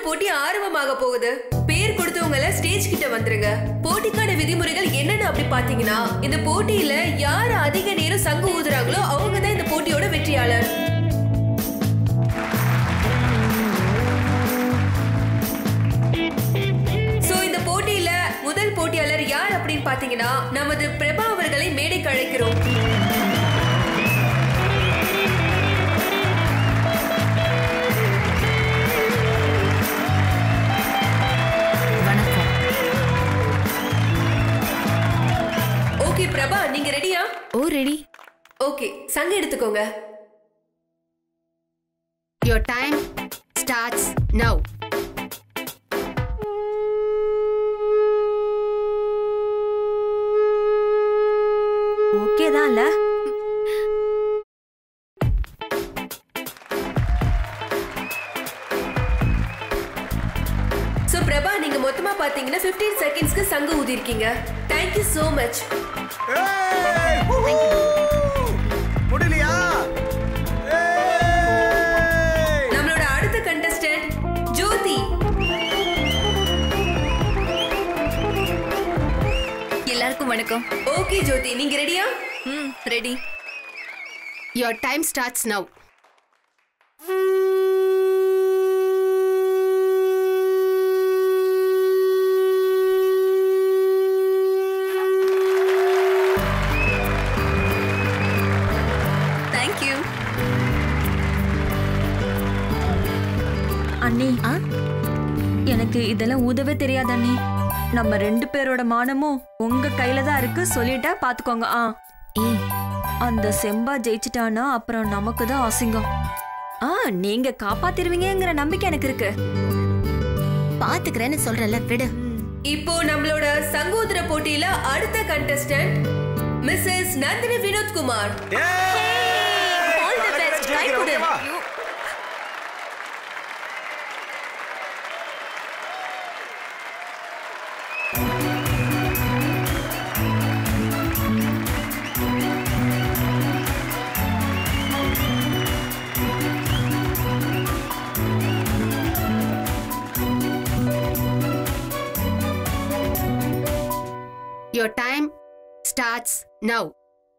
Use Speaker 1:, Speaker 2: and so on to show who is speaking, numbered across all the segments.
Speaker 1: போட்டி ஆரம்பமாக போகுது பேர் கொடுத்தவங்கள ஸ்டேஜ் கிட்ட வந்துருங்க போட்டிக்கான விதிமுறைகள் என்னன்னு அப்படி பாத்தீங்கன்னா இந்த போட்டியில யார் அதிக நேரம் சங்கு ஊதுறாங்களோ அவங்க தான் இந்த போட்டியோட வெற்றியாளர் சோ இந்த போட்டியில முதல் போட்டியாளர் யார் அப்படின்னு பாத்தீங்கன்னா நமது பிரபா அவர்களை மேடைக்கு அழைக்கிறோம்
Speaker 2: வணக்கம்
Speaker 1: ஓகே பிரபா நீங்க ரெடியா
Speaker 2: ஓ ரெடி
Speaker 1: ஓகே சங்க எடுத்துக்கோங்க
Speaker 2: your time starts now
Speaker 3: okay தான்ல
Speaker 1: சோ பிரபா நீங்க மொத்தமா பாத்தீங்கன்னா 15 செகண்ட்ஸ்க்கு சங்கு ஊதிருக்கீங்க தேங்க் யூ so மச்
Speaker 4: ஏய்! முடியலையா ஏய்!
Speaker 1: நம்மளோட அடுத்த கண்டஸ்டன்ட் ஜோதி
Speaker 5: எல்லாருக்கும் வணக்கம்
Speaker 1: ஓகே ஜோதி நீங்க ரெடியா
Speaker 5: ம் ready
Speaker 2: your time starts now
Speaker 5: thank you
Speaker 3: அண்ணி எனக்கு இதெல்லாம் உதவே தெரியாது அண்ணி நம்ம ரெண்டு பேரோட மானமும் உங்க கையில தான் இருக்கு சொல்லிட்டா பாத்துக்கோங்க ஆ
Speaker 5: ஏய்
Speaker 3: அந்த செம்பா ஜெயிச்சிட்டானா அப்புறம் நமக்கு தான் அசிங்கம் ஆ நீங்க காப்பாத்திருவீங்கங்கிற நம்பிக்கை எனக்கு இருக்கு
Speaker 5: பாத்துக்கிறேன்னு சொல்றல விடு
Speaker 1: இப்போ நம்மளோட சங்கோதர போட்டியில அடுத்த கண்டஸ்டன்ட் மிஸ்ஸஸ் நந்தினி வினோத் குமார்
Speaker 4: ஏய்!
Speaker 5: All the best. Try
Speaker 4: ஜெயிக்கிறேன்,
Speaker 5: கொடு.
Speaker 4: ஓகேவா?
Speaker 2: யோர் டைம் ஸ்டார்ட்ஸ் நவ்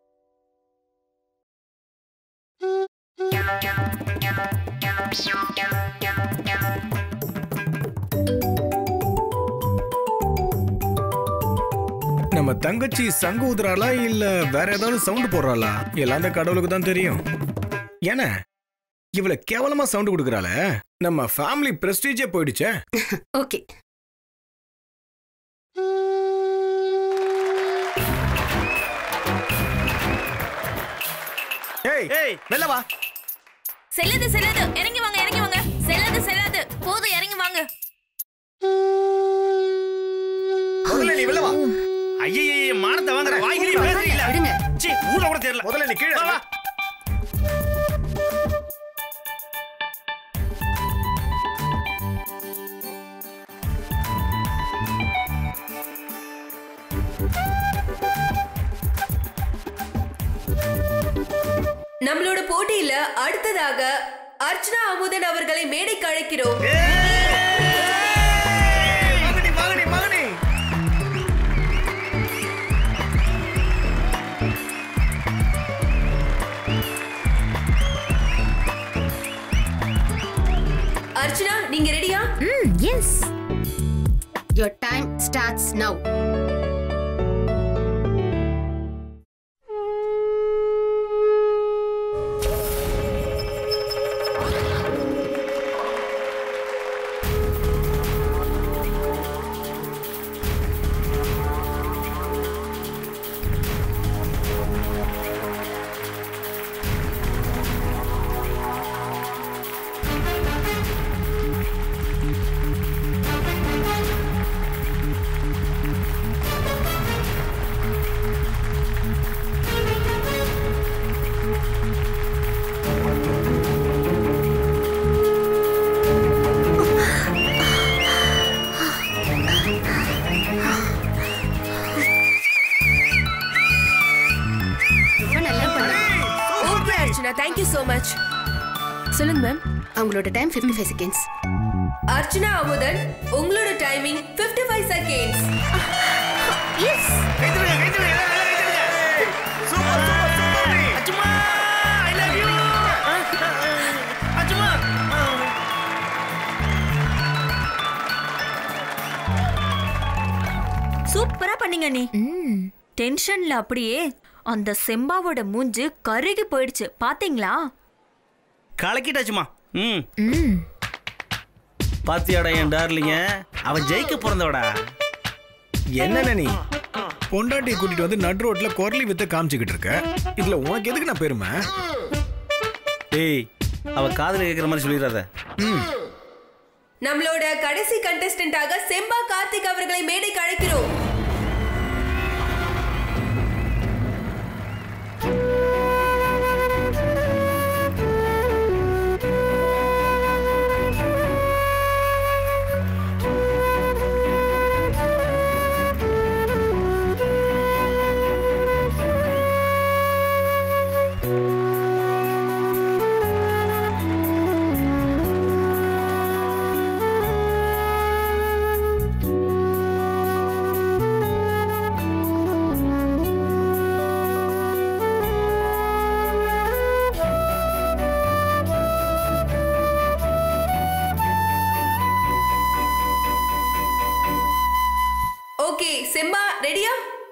Speaker 4: நம்ம தங்கச்சி சங்கு ஊதுறாளா இல்ல வேற ஏதாவது சவுண்ட் போடுறாளா எல்லாம் அந்த கடவுளுக்கு தான் தெரியும் ஏன இவள கேவலமா சவுண்ட் கொடுக்கறாள நம்ம ஃபேமிலி பிரஸ்டீஜே போயிடுச்சே
Speaker 2: ஓகே
Speaker 4: ஏய் ஏய் வெளில வா
Speaker 5: செல்லாது செல்லாது இறங்கி வாங்க இறங்கி வாங்க செல்லாது செல்லாது போதும் இறங்கி வாங்க
Speaker 4: முதல்ல நீ வெளில வா
Speaker 6: ஐயே மானத்தை வாங்குற வாய்கிலே பேசுறீங்களா
Speaker 2: விடுங்க
Speaker 6: சீ ஊட கூட தெரியல
Speaker 4: முதல்ல நீ கீழே
Speaker 6: வா, வா.
Speaker 1: நம்மளோட போட்டியில அடுத்ததாக அர்ச்சனா அமுதன் அவர்களை மேடைக்கு அழைக்கிறோம்
Speaker 4: மகனி மகனி மகனி
Speaker 1: அர்ச்சனா நீங்க ரெடியா
Speaker 5: ம் yes
Speaker 2: your time starts now ரொம்ப நல்லா பண்ணீங்க
Speaker 1: okay Archana thank you so much
Speaker 3: சொல்லுங்க மேம்
Speaker 2: அவங்களோட time 55 five seconds
Speaker 1: Archana Amudhan உங்களோட டைமிங் 55 ஃபைவ் செகண்ட்ஸ்
Speaker 2: எஸ்
Speaker 6: கைத்தடுங்க கைத்தடுங்க எல்லாம் நல்லா கைத்தடுங்க super super super Achuma I love you Achuma
Speaker 3: சூப்பரா பண்ணீங்க நீ டென்ஷன்ல அப்படியே அந்த செம்பாவோட மூஞ்சு கருகி போயிடுச்சு பாத்தீங்களா
Speaker 6: கலக்கிட்டாச்சுமா ம் பாத்தியாடா என் டார்லிங்க அவன் ஜெயிக்க பிறந்தவடா
Speaker 4: என்னென்ன நீ பொண்டாட்டியை கூட்டிட்டு வந்து நடு ரோட்ல குரலி வித்த காமிச்சுக்கிட்டு இருக்க இதுல உனக்கு எதுக்கு நான் பெருமை
Speaker 6: டேய் அவ காதுல கேட்குற மாதிரி சொல்லிடாத
Speaker 4: ம்
Speaker 1: நம்மளோட கடைசி கண்டஸ்டன்டாக செம்பா கார்த்திக் அவர்களை மேடைக்கு அழைக்கிறோம் ஓகே செம்பா ரெடியா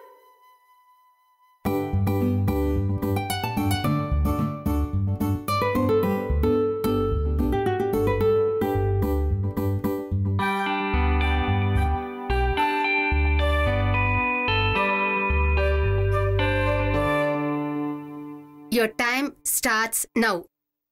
Speaker 2: Your time starts now.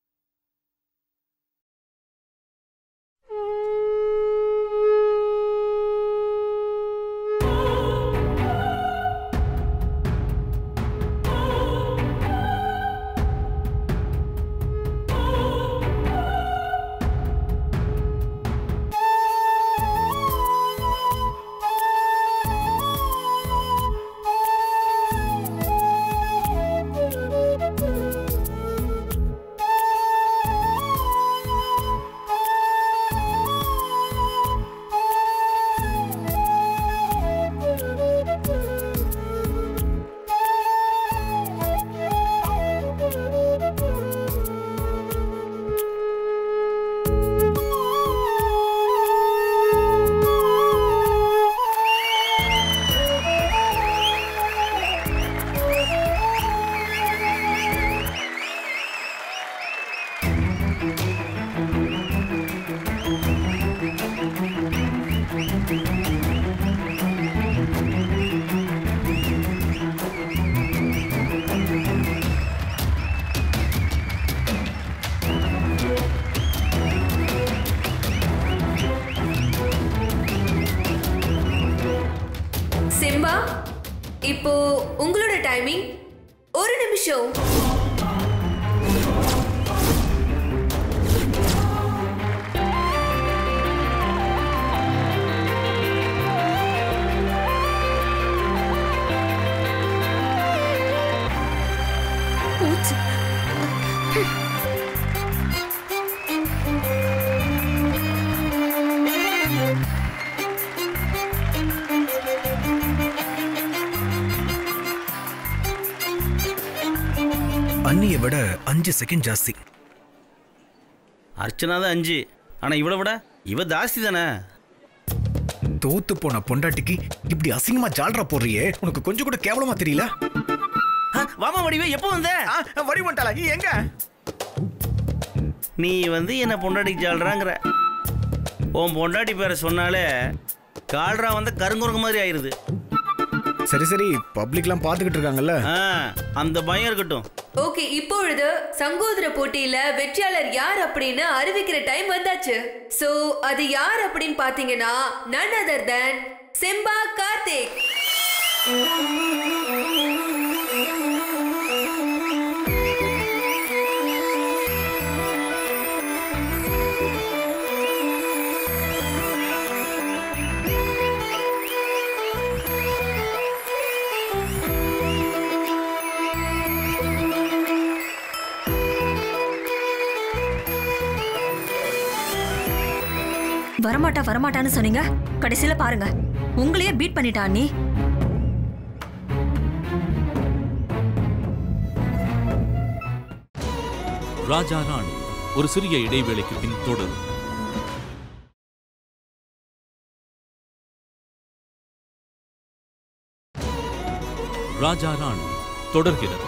Speaker 1: Semba இப்போ உங்களோட டைமிங் ஒரு நிமிஷம்
Speaker 2: போச்சு
Speaker 4: அண்ணியை விட அஞ்சு செகண்ட் ஜாஸ்தி
Speaker 6: அர்ச்சனா தான் அஞ்சு ஆனா இவளை விட இவ ஜாஸ்தி தானே
Speaker 4: தோத்து போன பொண்டாட்டிக்கு இப்படி அசிங்கமா ஜால்ரா போடுறியே உனக்கு கொஞ்சம் கூட கேவலமா தெரியல
Speaker 6: ஆ, வாமா வடிவே எப்போ வந்த
Speaker 4: வரி வந்துட்டாளா நீ எங்க
Speaker 6: நீ வந்து என்ன பொண்டாட்டி ஜால்றாங்கிற உன் பொண்டாட்டி பேரை சொன்னாலே கால்ரா வந்து கருங்குரங்கு மாதிரி ஆயிருது
Speaker 4: சரி சரி பப்ளிக்லாம் பார்த்துக்கிட்டு இருக்காங்கல்ல
Speaker 6: ஆ, அந்த பயம் இருக்கட்டும்
Speaker 1: ஓகே இப்பொழுது சங்கோதர போட்டியில வெற்றியாளர் யார் அப்படின்னு அறிவிக்கிற டைம் வந்தாச்சு சோ அது யார் அப்படின்னு பாத்தீங்கன்னா none other than Semba Karthik
Speaker 3: வரமாட்டா வரமாட்டான்னு சொன்னீங்க கடைசியில பாருங்க உங்களையே பீட் பண்ணிட்டா அண்ணி
Speaker 7: ராஜா ராணி ஒரு சிறிய இடைவேளைக்கு பின் தொடரும் ராஜா ராணி தொடர்கிறது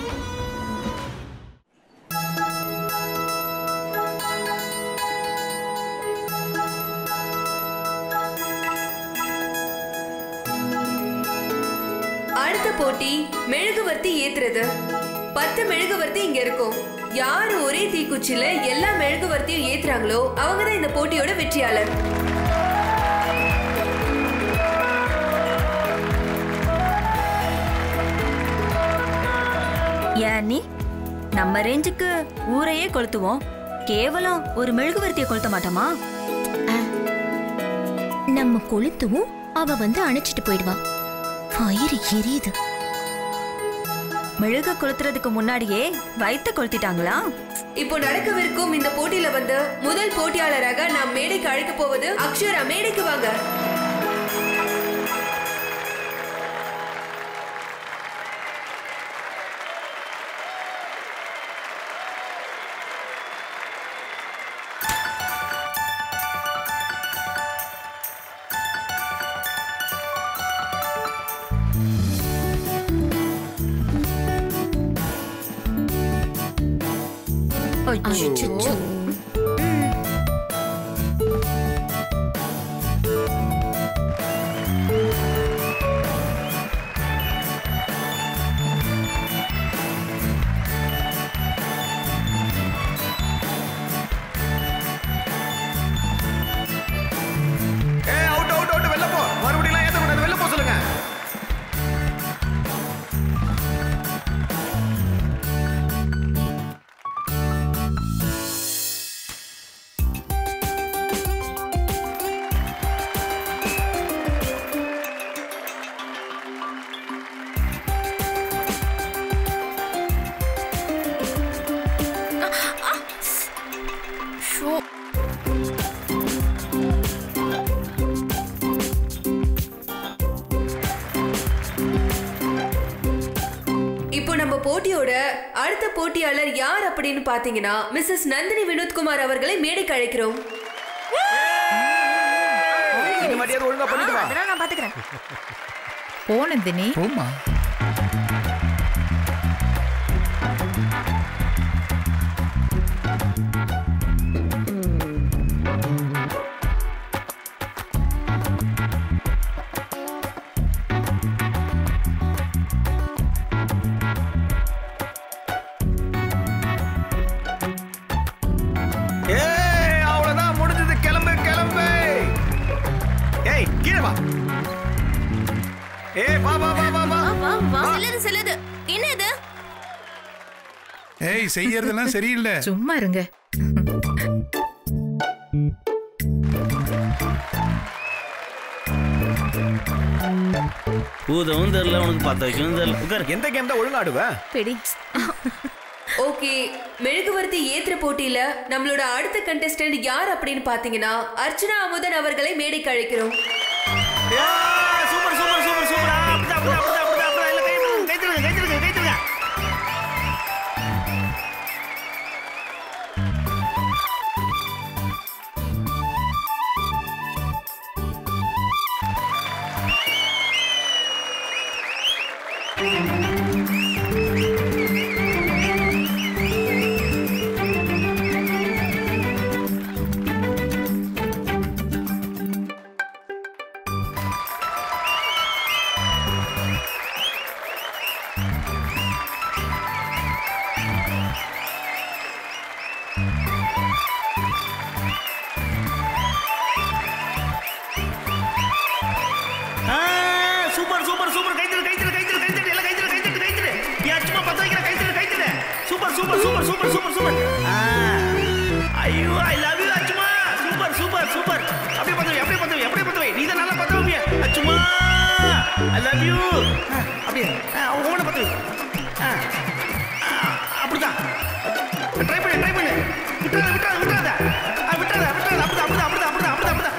Speaker 1: அடுத்த போட்டி மெழுகுவர்த்தி ஏத்துறது பத்து மெழுகுவர்த்தி இங்க இருக்கும் யாரு ஒரே தீக்குச்சில எல்லா மெழுகுவர்த்தியும் ஏத்துறாங்களோ அவங்க தான் இந்த போட்டியோட வெற்றியாளர்
Speaker 3: ஏன் அண்ணி நம்ம ரேஞ்சுக்கு ஊரையே கொளுத்துவோம் கேவலம் ஒரு மெழுகுவர்த்தியை கொளுத்த மாட்டோமா
Speaker 2: நம்ம கொளுத்துவும் அவ வந்து அணைச்சிட்டு போயிடுவா வயிறு எரியுது
Speaker 3: மெழுக கொளுத்துறதுக்கு முன்னாடியே வயித்த கொளுத்திட்டாங்களா
Speaker 1: இப்போ நடக்கவிருக்கும் இந்த போட்டியில வந்து முதல் போட்டியாளராக நாம் மேடைக்கு அழைக்க போவது அக்ஷரா மேடைக்கு வாங்க
Speaker 2: அச்சச்சோ.
Speaker 4: ஏ அவுட் அவுட் அவுட் வெளில போ மறுபடியும் ஏத்த கூடாது வெளில போ சொல்லுங்க
Speaker 1: இப்போ நம்ம போட்டியோட அடுத்த போட்டியாளர் யார் அப்படின்னு பாத்தீங்கன்னா மிஸ்ஸஸ் நந்தினி வினோத்குமார் அவர்களை மேடைக்கு அழைக்கிறோம்
Speaker 4: இந்த மாதிரியாவது ஒழுங்கா பண்ணிட்டு வா
Speaker 3: அதெல்லாம் நான் பாத்துக்கிறேன்
Speaker 8: போனந்தினி
Speaker 9: போமா
Speaker 4: ஏய் அவ்வளவுதான் முடிஞ்சது கிளம்பு கிளம்பு ஏய் கீழே வா ஏய் வா வா வா வா வா
Speaker 5: செல்லது செல்லது என்ன இது
Speaker 9: ஏய் செய்யறதெல்லாம் சரியில்லை
Speaker 8: சும்மா இருங்க
Speaker 6: பூதவும் தெரியல உனக்கு பத்த வைக்கவும் தெரியல உட்காரு
Speaker 4: எந்த கேம் தான் ஒழுங்கா ஆடுவ
Speaker 8: பெடி
Speaker 1: ஓகே மெழுகுவர்த்தி ஏத்துற போட்டியில நம்மளோட அடுத்த கண்டெஸ்டன்ட் யார் அப்படின்னு பாத்தீங்கன்னா அர்ச்சனா அமுதன் அவர்களை மேடைக்கு அழைக்கிறோம்
Speaker 6: ஏய், சூப்பர் சூப்பர் சூப்பர் சூப்பர் ஆ, அப்படிதான், அப்படிதான், அப்படிதான், அப்படிதான், அப்படிதான். இல்ல, கை தூக்குங்க, கை தூக்குங்க, கை தூக்குங்க, கை தூக்குங்க. ஆ, சூப்பர் சூப்பர் சூப்பர் கை தட்டு கை தட்டு கை தட்டு கை தட்டு எல்லாம் கை தட்டு கை தட்டு கை தட்டு ஏன் சும்மா பத்த வைக்கிற கை தட்டு கை தட்டு super super super super super super ஆ, ஐயோ I love you Achuma super super super அப்படியே பத்த வை அப்படியே பத்த வை அப்படியே பத்த வை நீ தான் நல்லா பத்த வைப்பிய அச்சுமா ஐ லவ் யூ அப்படியே ஆ, உங்களோட பத்த வை ஆ, ஆ, அப்படிதான் ட்ரை பண்ணு ட்ரை பண்ணு விட்டுறாத விட்டுறாத விட்டுறாத ஆ, விட்டுறாத விட்டுறாத அப்படிதான் அப்படிதான் அப்படிதான் அப்படிதான் அப்படிதான் அப்படிதான்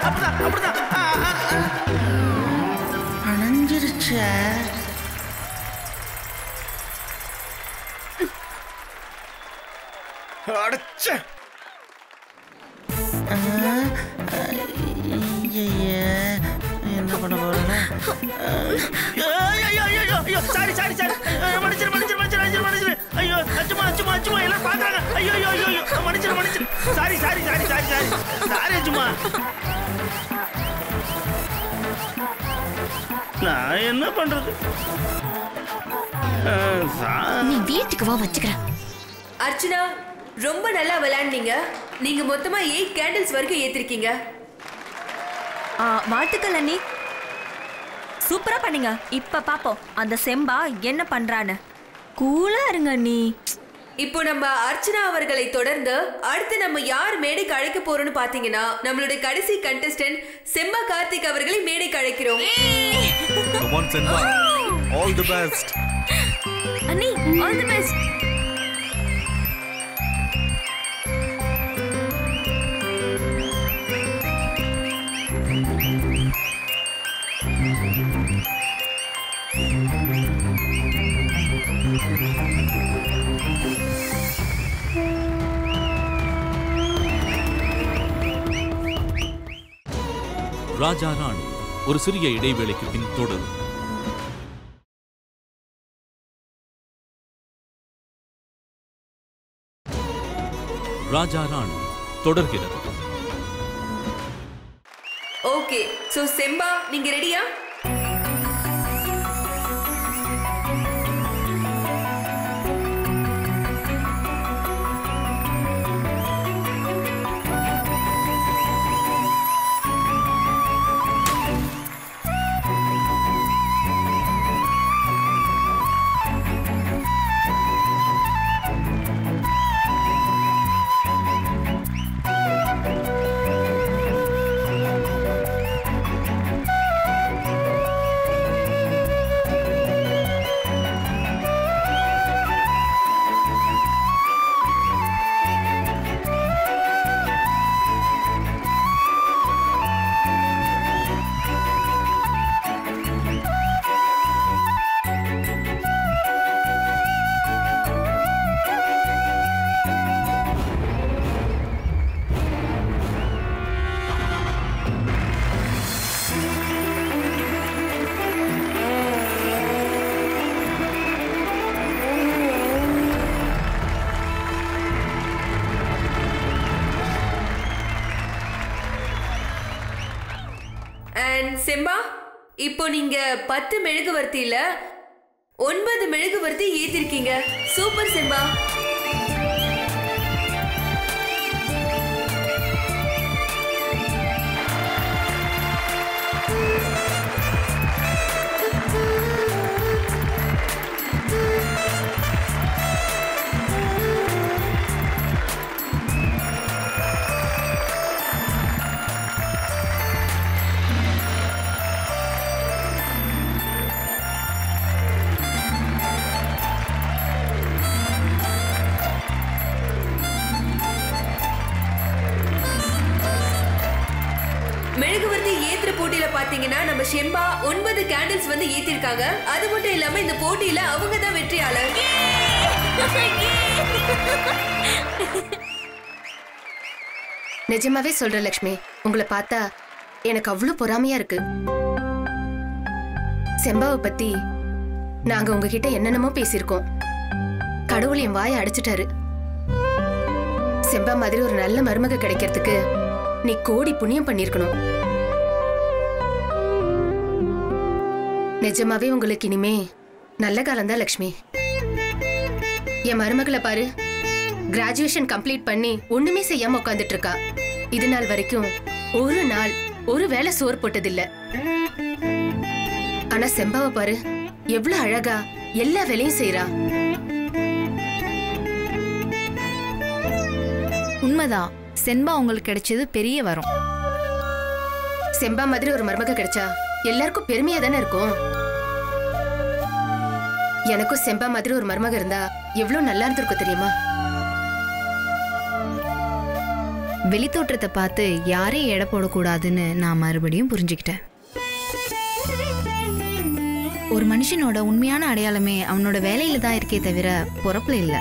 Speaker 6: ஐயோ ஐயோ ஐயோ ஐயோ சாரி சாரி சாரி மன்னிச்சிரு மன்னிச்சிரு மன்னிச்சிரு மன்னிச்சிரு மன்னிச்சிரு ஐயோ அச்சுமா அச்சுமா அச்சுமா எல்லாம் பாக்குறாங்க ஐயோ ஐயோ ஐயோ ஐயோ மன்னிச்சிரு மன்னிச்சிரு sorry sorry sorry sorry sorry sorry Achuma நான் என்ன பண்றது அஹ், சா-
Speaker 2: நீ வீட்டுக்கு வா வச்சுக்கிறேன்
Speaker 1: அர்ச்சனா ரொம்ப நல்லா விளையாண்டீங்க நீங்க மொத்தமா எயிட் கேண்டில்ஸ் வரைக்கும் ஏத்திருக்கீங்க
Speaker 3: ஆ, வாழ்த்துக்கள் அண்ணி சூப்பரா பண்ணீங்க இப்ப பாப்போம் அந்த செம்பா என்ன பண்றான்னு கூலா இருங்க அண்ணி
Speaker 1: இப்போ நம்ம அர்ச்சனா அவர்களை தொடர்ந்து அடுத்து நம்ம யார் மேடைக்கு அழைக்க போறோம்னு பாத்தீங்கன்னா நம்மளுடைய கடைசி கண்டஸ்டன்ட் செம்பா கார்த்திக் அவர்களை மேடைக்கு அழைக்கிறோம்
Speaker 9: Come on, Senba. All the best.
Speaker 5: அண்ணி all the best
Speaker 7: Raja Rani ஒரு சிறிய இடைவேளைக்கு பின் தொடரும் ராஜா ராணி தொடர்கிறது
Speaker 1: ஓகே சோ செம்பா நீங்க ரெடியா அண்ட் செம்பா இப்போ நீங்க பத்து மெழுகுவர்த்தியில ஒன்பது மெழுகுவர்த்தி ஏத்திருக்கீங்க சூப்பர் செம்பா மெழுகுவர்த்தி ஏத்துற போட்டியில பாத்தீங்கன்னா நம்ம ஷெம்பா ஒன்பது கேண்டில்ஸ் வந்து ஏத்திருக்காங்க அது மட்டும் இல்லாம இந்த போட்டியில அவங்க தான் வெற்றியாளர்
Speaker 10: நிஜமாவே சொல்றேன் லக்ஷ்மி உங்களை பார்த்தா எனக்கு அவ்வளவு பொறாமையா இருக்கு செம்பாவை பத்தி நாங்க உங்ககிட்ட என்னென்னமோ பேசியிருக்கோம் கடவுள் என் வாயை அடைச்சிட்டாரு செம்பா மாதிரி ஒரு நல்ல மருமக கிடைக்கிறதுக்கு நீ கோடி புண்ணியம் பண்ணிருக்கணும் நிஜமாவே உங்களுக்கு இனிமே நல்ல காலம்தான் லக்ஷ்மி என் மருமகளை பாரு கிராஜுவேஷன் கம்ப்ளீட் பண்ணி ஒண்ணுமே செய்யாம உட்காந்துட்டு இருக்கா இது நாள் வரைக்கும் ஒரு நாள் ஒரு வேளை சோறு போட்டதில்ல ஆனா செம்பாவை பாரு எவ்வளவு அழகா எல்லா வேலையும் செய்றா
Speaker 8: உண்மைதான் சென்பா உங்களுக்கு கிடைச்சது பெரிய வரம்
Speaker 10: செம்பா மாதிரி ஒரு மருமக கிடைச்சா எல்லாருக்கும் பெருமையா தானே இருக்கும் எனக்கும் செம்பா மாதிரி ஒரு மருமக இருந்தா எவ்வளவு நல்லா இருந்திருக்கும் தெரியுமா
Speaker 8: வெளித்தோற்றத்தை பார்த்து யாரையும் எடை போடக்கூடாதுன்னு நான் மறுபடியும் புரிஞ்சுக்கிட்டேன் ஒரு மனுஷனோட உண்மையான அடையாளமே அவனோட வேலையில தான் இருக்கே தவிர பொறப்புல இல்ல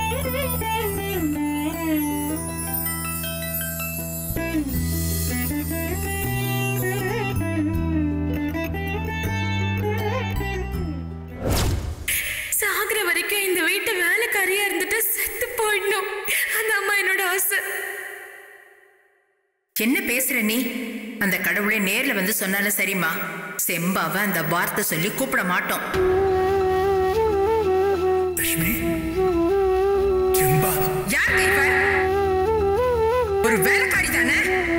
Speaker 11: பேசுற நீ அந்த கடவுளே நேர்ல வந்து சொன்னாலும் சரிம்மா செம்பாவை அந்த வார்த்தை சொல்லி கூப்பிட மாட்டோம்
Speaker 12: லட்சுமி செம்பா
Speaker 11: யார் இவ ஒரு வேலைக்காரி தானே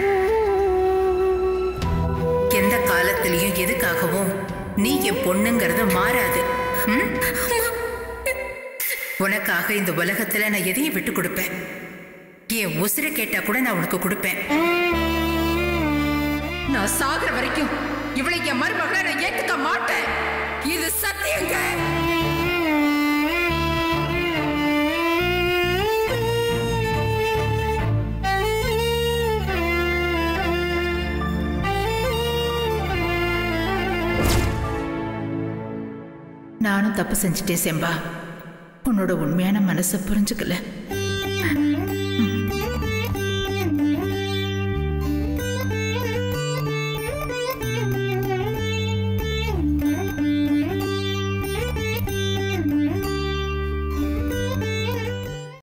Speaker 11: எந்த காலத்திலையும் எதுக்காகவும் நீ என் பொண்ணுங்கிறது மாறாது ம்? உனக்காக இந்த உலகத்துல நான் எதையும் விட்டு கொடுப்பேன் என் உசுரை கேட்டா கூட நான் உனக்கு கொடுப்பேன் நான் சாகுற வரைக்கும் இவளை என் மருமகளை நான் ஏத்துக்க மாட்டேன் இது சத்தியங்க நானும் தப்பு செஞ்சுட்டேன் செம்பா உன்னோட உண்மையான மனசை புரிஞ்சுக்கல